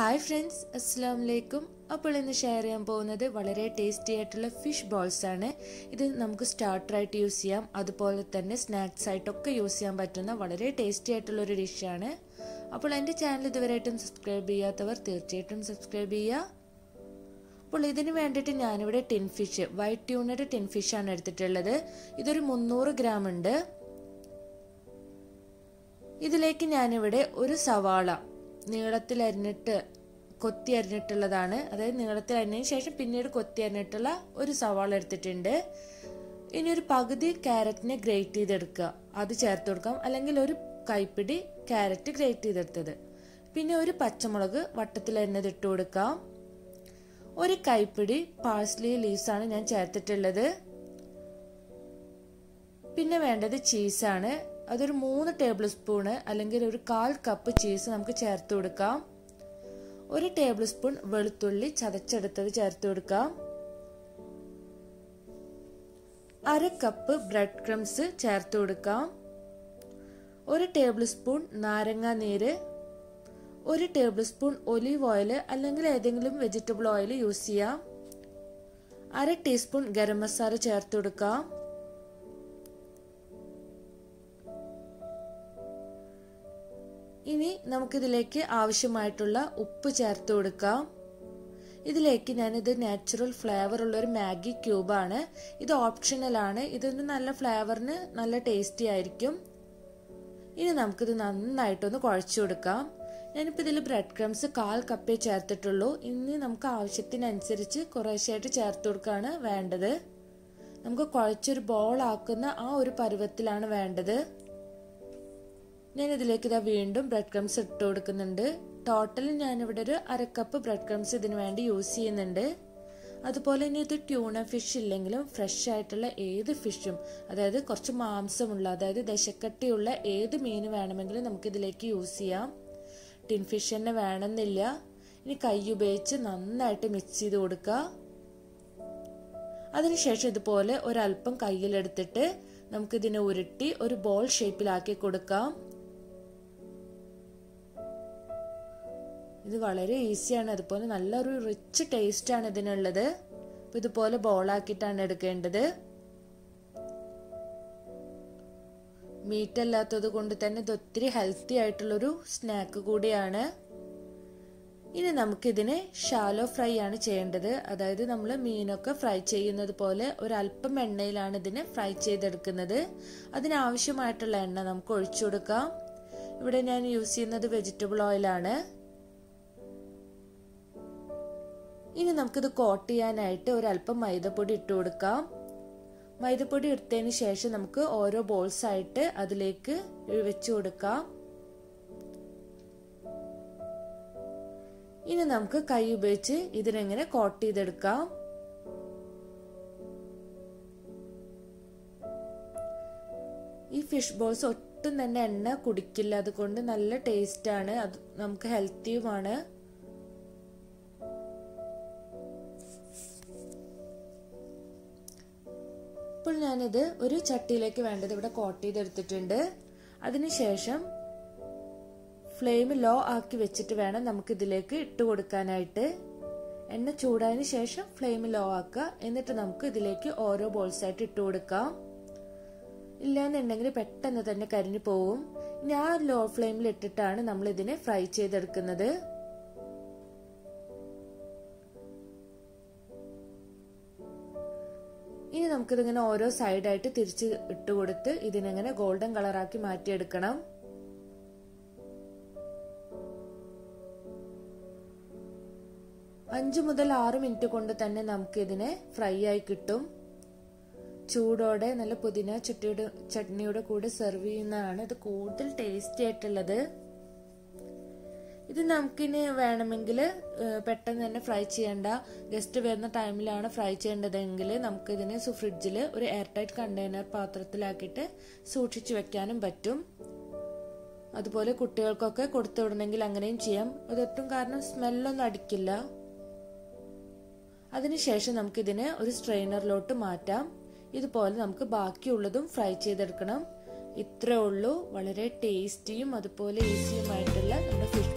hi friends അസ്സാം വലൈക്കും അപ്പോൾ ഇന്ന് ഷെയർ ചെയ്യാൻ പോകുന്നത് വളരെ ടേസ്റ്റി ആയിട്ടുള്ള ഫിഷ് ബോൾസ് ആണ് ഇത് നമുക്ക് സ്റ്റാർട്ടറായിട്ട് യൂസ് ചെയ്യാം അതുപോലെ തന്നെ സ്നാക്സ് ആയിട്ടൊക്കെ യൂസ് ചെയ്യാൻ പറ്റുന്ന വളരെ ടേസ്റ്റി ആയിട്ടുള്ള ഒരു ഡിഷാണ് അപ്പോൾ എൻ്റെ ചാനൽ ഇതുവരെയായിട്ടും സബ്സ്ക്രൈബ് ചെയ്യാത്തവർ തീർച്ചയായിട്ടും സബ്സ്ക്രൈബ് ചെയ്യുക അപ്പോൾ ഇതിന് വേണ്ടിയിട്ട് ഞാനിവിടെ ടിൻ ഫിഷ് വൈറ്റ് ട്യൂണയുടെ ടിൻ ഫിഷ് ആണ് എടുത്തിട്ടുള്ളത് ഇതൊരു മുന്നൂറ് ഗ്രാം ഉണ്ട് ഇതിലേക്ക് ഞാനിവിടെ ഒരു സവാള നീളത്തിൽ അരിഞ്ഞിട്ട് കൊത്തി അരിഞ്ഞിട്ടുള്ളതാണ് അതായത് നീളത്തിൽ അരിഞ്ഞതിന് ശേഷം പിന്നീട് കൊത്തി അരിഞ്ഞിട്ടുള്ള ഒരു സവാള എടുത്തിട്ടുണ്ട് ഇനി ഒരു പകുതി ക്യാരറ്റിനെ ഗ്രേറ്റ് ചെയ്തെടുക്കുക അത് ചേർത്ത് കൊടുക്കാം അല്ലെങ്കിൽ ഒരു കൈപ്പിടി ക്യാരറ്റ് ഗ്രേറ്റ് ചെയ്തെടുത്തത് പിന്നെ ഒരു പച്ചമുളക് വട്ടത്തിൽ അരിഞ്ഞത് ഇട്ട് കൊടുക്കാം ഒരു കൈപ്പിടി പാഴ്സ്ലി ലീവ്സ് ആണ് ഞാൻ ചേർത്തിട്ടുള്ളത് പിന്നെ വേണ്ടത് ചീസാണ് അതൊരു മൂന്ന് ടേബിൾ സ്പൂണ് അല്ലെങ്കിൽ ഒരു കാൽ കപ്പ് ചീസ് നമുക്ക് ചേർത്ത് കൊടുക്കാം ഒരു ടേബിൾ സ്പൂൺ വെളുത്തുള്ളി ചതച്ചെടുത്തത് ചേർത്ത് കൊടുക്കാം അര കപ്പ് ബ്രെഡ് ക്രംസ് ചേർത്ത് കൊടുക്കാം ഒരു ടേബിൾ സ്പൂൺ നാരങ്ങ നീര് ഒരു ടേബിൾ സ്പൂൺ ഒലീവ് ഓയിൽ അല്ലെങ്കിൽ ഏതെങ്കിലും വെജിറ്റബിൾ ഓയിൽ യൂസ് ചെയ്യാം അര ടീസ്പൂൺ ഗരം മസാല ചേർത്ത് കൊടുക്കാം ഇനി നമുക്കിതിലേക്ക് ആവശ്യമായിട്ടുള്ള ഉപ്പ് ചേർത്ത് കൊടുക്കാം ഇതിലേക്ക് ഞാനിത് നാച്ചുറൽ ഫ്ലേവർ ഉള്ള ഒരു മാഗി ക്യൂബാണ് ഇത് ഓപ്ഷണൽ ആണ് ഇതൊരു നല്ല ഫ്ലേവറിന് നല്ല ടേസ്റ്റി ആയിരിക്കും ഇനി നമുക്കിത് നന്നായിട്ടൊന്ന് കുഴച്ചു കൊടുക്കാം ഞാനിപ്പോൾ ഇതിൽ ബ്രെഡ് ക്രംസ് കാൽ കപ്പേ ചേർത്തിട്ടുള്ളൂ ഇനി നമുക്ക് ആവശ്യത്തിനനുസരിച്ച് കുറേശ്ശായിട്ട് ചേർത്ത് കൊടുക്കുകയാണ് വേണ്ടത് നമുക്ക് കുഴച്ചൊരു ബോൾ ആക്കുന്ന ആ ഒരു പരുവത്തിലാണ് വേണ്ടത് ഞാൻ ഇതിലേക്ക് ഇതാ വീണ്ടും ബ്രെഡ് ക്രംസ് ഇട്ട് കൊടുക്കുന്നുണ്ട് ടോട്ടൽ ഞാനിവിടെ ഒരു അരക്കപ്പ് ബ്രെഡ് ക്രംസ് ഇതിനു വേണ്ടി യൂസ് ചെയ്യുന്നുണ്ട് അതുപോലെ ഇനി ഇത് ട്യൂണ ഫിഷ് ഇല്ലെങ്കിലും ഫ്രഷ് ആയിട്ടുള്ള ഏത് ഫിഷും അതായത് കുറച്ച് മാംസമുള്ള അതായത് ദശക്കട്ടിയുള്ള ഏത് മീൻ വേണമെങ്കിലും നമുക്ക് ഇതിലേക്ക് യൂസ് ചെയ്യാം ടിൻ ഫിഷ് തന്നെ വേണമെന്നില്ല ഇനി കൈ ഉപയോഗിച്ച് നന്നായിട്ട് മിക്സ് ചെയ്ത് കൊടുക്കുക അതിനുശേഷം ഇതുപോലെ ഒരല്പം കയ്യിലെടുത്തിട്ട് നമുക്കിതിനെ ഉരുട്ടി ഒരു ബോൾ ഷേപ്പിലാക്കി കൊടുക്കാം ഇത് വളരെ ഈസിയാണ് അതുപോലെ നല്ലൊരു റിച്ച് ടേസ്റ്റ് ആണ് ഇതിനുള്ളത് അപ്പൊ ഇതുപോലെ ബോളാക്കിയിട്ടാണ് എടുക്കേണ്ടത് മീറ്റ് അല്ലാത്തത് കൊണ്ട് തന്നെ ഇത് ഒത്തിരി ഹെൽത്തി ആയിട്ടുള്ളൊരു സ്നാക്ക് കൂടിയാണ് ഇനി നമുക്കിതിനെ ഷാലോ ഫ്രൈ ആണ് ചെയ്യേണ്ടത് അതായത് നമ്മൾ മീനൊക്കെ ഫ്രൈ ചെയ്യുന്നത് പോലെ ഒരല്പം എണ്ണയിലാണ് ഇതിനെ ഫ്രൈ ചെയ്തെടുക്കുന്നത് അതിനാവശ്യമായിട്ടുള്ള എണ്ണ നമുക്ക് ഒഴിച്ചു കൊടുക്കാം ഇവിടെ ഞാൻ യൂസ് ചെയ്യുന്നത് വെജിറ്റബിൾ ഓയിലാണ് ഇനി നമുക്കിത് കോട്ട് ചെയ്യാനായിട്ട് ഒരല്പം മൈദപ്പൊടി ഇട്ട് കൊടുക്കാം മൈദപ്പൊടി ഇട്ടതിന് ശേഷം നമുക്ക് ഓരോ ബോൾസ് ആയിട്ട് അതിലേക്ക് വെച്ചു കൊടുക്കാം ഇനി നമുക്ക് കൈ ഉപയോഗിച്ച് ഇതിനെങ്ങനെ കോട്ട് ചെയ്തെടുക്കാം ഈ ഫിഷ് ബോൾസ് ഒട്ടും തന്നെ എണ്ണ കുടിക്കില്ല അതുകൊണ്ട് നല്ല ടേസ്റ്റ് ആണ് അത് നമുക്ക് ഹെൽത്തിയുമാണ് ഇപ്പോൾ ഞാനിത് ഒരു ചട്ടിയിലേക്ക് വേണ്ടത് ഇവിടെ കോട്ട് ചെയ്തെടുത്തിട്ടുണ്ട് അതിനുശേഷം ഫ്ലെയിം ലോ ആക്കി വെച്ചിട്ട് വേണം നമുക്ക് ഇതിലേക്ക് ഇട്ട് കൊടുക്കാനായിട്ട് എണ്ണ ചൂടായതിനു ശേഷം ഫ്ലെയിം ലോ ആക്കുക എന്നിട്ട് നമുക്ക് ഇതിലേക്ക് ഓരോ ബോൾസ് ആയിട്ട് ഇട്ട് കൊടുക്കാം ഇല്ലാന്നുണ്ടെങ്കിൽ പെട്ടെന്ന് തന്നെ കരിഞ്ഞു പോവും ഞാൻ ലോ ഫ്ലെയിമിൽ ഇട്ടിട്ടാണ് നമ്മൾ ഇതിനെ ഫ്രൈ ചെയ്തെടുക്കുന്നത് ഇനി നമുക്കിതിങ്ങനെ ഓരോ സൈഡായിട്ട് തിരിച്ച് ഇട്ട് കൊടുത്ത് ഇതിനെങ്ങനെ ഗോൾഡൻ കളറാക്കി മാറ്റിയെടുക്കണം അഞ്ചു മുതൽ ആറ് മിനിറ്റ് കൊണ്ട് തന്നെ നമുക്ക് ഇതിനെ ഫ്രൈ ആയി കിട്ടും ചൂടോടെ നല്ല പുതിന ചട്ടിയുടെ ചട്നിയുടെ കൂടെ സെർവ് ചെയ്യുന്നതാണ് ഇത് കൂടുതൽ ടേസ്റ്റി ആയിട്ടുള്ളത് ഇത് നമുക്കിനി വേണമെങ്കിൽ പെട്ടെന്ന് തന്നെ ഫ്രൈ ചെയ്യേണ്ട ഗസ്റ്റ് വരുന്ന ടൈമിലാണ് ഫ്രൈ ചെയ്യേണ്ടതെങ്കിൽ നമുക്കിതിനെ ഫ്രിഡ്ജിൽ ഒരു എയർ ടൈറ്റ് കണ്ടെയ്നർ പാത്രത്തിലാക്കിയിട്ട് സൂക്ഷിച്ചു വെക്കാനും പറ്റും അതുപോലെ കുട്ടികൾക്കൊക്കെ കൊടുത്തു വിടണമെങ്കിൽ അങ്ങനെയും ചെയ്യാം അതൊട്ടും കാരണം സ്മെല്ലൊന്നും അടിക്കില്ല അതിനുശേഷം നമുക്കിതിനെ ഒരു സ്ട്രെയിനറിലോട്ട് മാറ്റാം ഇതുപോലെ നമുക്ക് ബാക്കിയുള്ളതും ഫ്രൈ ചെയ്തെടുക്കണം ഇത്രേ ഉള്ളൂ വളരെ ടേസ്റ്റിയും അതുപോലെ ഈസിയുമായിട്ടുള്ള നമ്മുടെ ഫിഷ്